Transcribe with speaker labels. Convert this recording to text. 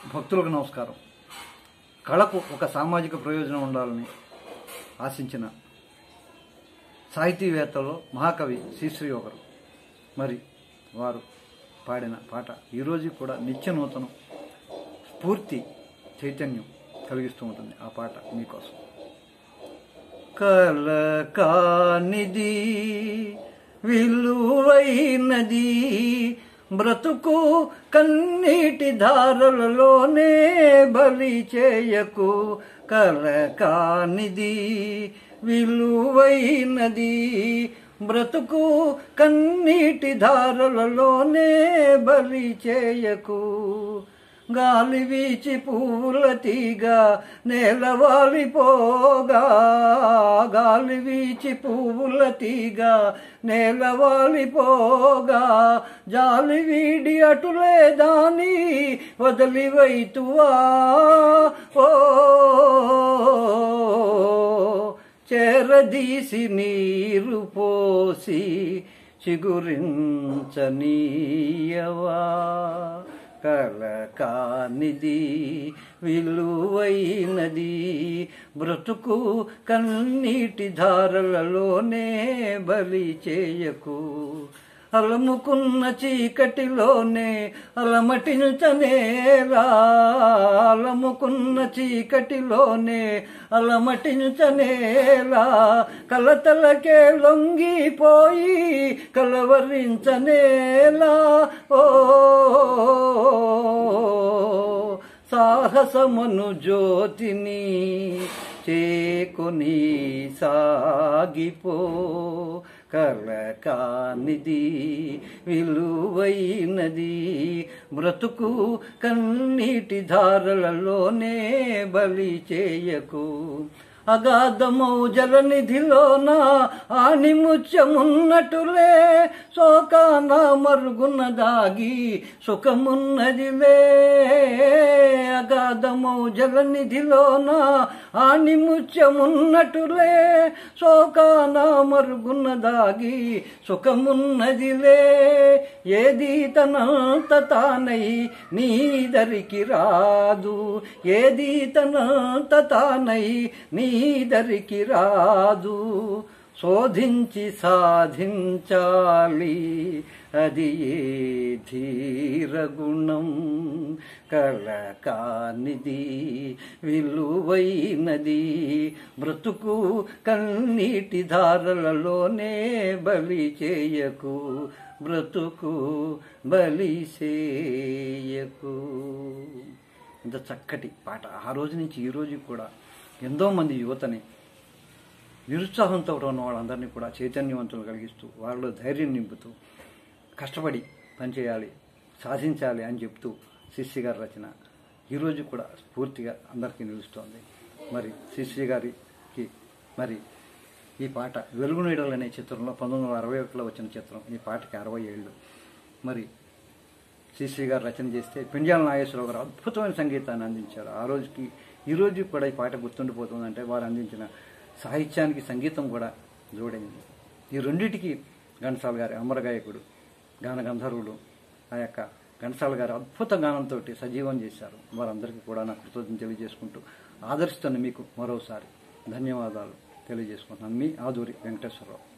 Speaker 1: భక్తులకు నమస్కారం కళకు ఒక సామాజిక ప్రయోజనం ఉండాలని ఆశించిన సాహితీవేత్తలో మహాకవి శ్రీశ్రీ ఒకరు మరి వారు పాడిన పాట ఈరోజు కూడా నిత్య నూతనం స్ఫూర్తి చైతన్యం కలిగిస్తూ ఉంటుంది ఆ పాట మీకోసం కలకానిది విలువైనది బ్రతుకు కన్నీటి ధారలలోనే బలి చేయకు కలకానిది విలువైనది బ్రతుకు కన్నీటి ధారలలోనే బలి చేయకు గాలి వీచి పువ్వుల తీగ నేలవాలిపోగా గాలి వీచి పువ్వుల తీగ నేలవాలిపోగా జాలి వీడి అటులే దాని వదిలివైతువా ఓ చేరదీసి నీరు పోసి చిగురించనీయవా కలకానిది విలువైనది బ్రతుకు కన్నీటి ధారలలోనే బలి చేయకు అలముకున్న చీకటిలోనే అలమటించనేలా అలముకున్న చీకటిలోనే అలమటించనేలా కలతలకే లొంగిపోయి కలవరించనేలా ఓ సాహసమును జ్యోతిని చేకొని సాగిపో కలకానిది విలువైనది బ్రతుకు కన్నీటి ధారలలోనే బలి చేయకు అగాధమౌ జలనిధిలోన ఆనిముత్యమున్నటులే శోకాన మరుగున దాగి సుఖమున్నదిలే అగాధమౌ జలనిధిలోన ఆనిముత్యమున్నటులే శోకాన మరుగున దాగి సుఖమున్నదిలే ఏది తనంత తానై నీదరికి రాదు ఏది తనంత తానై నీదరికి రాదు శోధించి సాధించాలి అది ఏ ధీరగుణం కలకానిది విలువైనది బ్రతుకు కన్నీటి ధారలలోనే బలి చేయకు బ్రతుకు బలి చేయకు ఇంత చక్కటి పాట ఆ రోజు నుంచి ఈ రోజు కూడా ఎంతోమంది యువతని నిరుత్సాహంతో ఉన్న వాళ్ళందరినీ కూడా చైతన్యవంతులు కలిగిస్తూ వాళ్ళలో ధైర్యం నింపుతూ కష్టపడి పనిచేయాలి సాధించాలి అని చెప్తూ శిష్య గారి రచన ఈరోజు కూడా స్ఫూర్తిగా అందరికీ నిలుస్తోంది మరి శిష్య గారికి మరి ఈ పాట వెలుగు నీడలు అనే చిత్రంలో పంతొమ్మిది వందల అరవై ఒకటిలో వచ్చిన చిత్రం ఈ పాటకి అరవై ఏళ్ళు మరి శ్రీశ్రీ గారు రచన చేస్తే పింజాల నాగేశ్వరరావు గారు అద్భుతమైన సంగీతాన్ని అందించారు ఆ రోజుకి ఈ రోజు కూడా ఈ పాట గుర్తుండిపోతుందంటే వారు అందించిన సాహిత్యానికి సంగీతం కూడా జోడైంది ఈ రెండింటికి ఘంటసాల గారి అమరగాయకుడు గాన గంధర్వుడు ఆ యొక్క ఘంటసాల గారు అద్భుత గానంతో సజీవం చేశారు వారందరికీ కూడా నా కృతజ్ఞత తెలియజేసుకుంటూ ఆదరిస్తున్న మీకు మరోసారి ధన్యవాదాలు తెలియజేసుకుంటున్నాను మీ ఆదూరి వెంకటేశ్వరరావు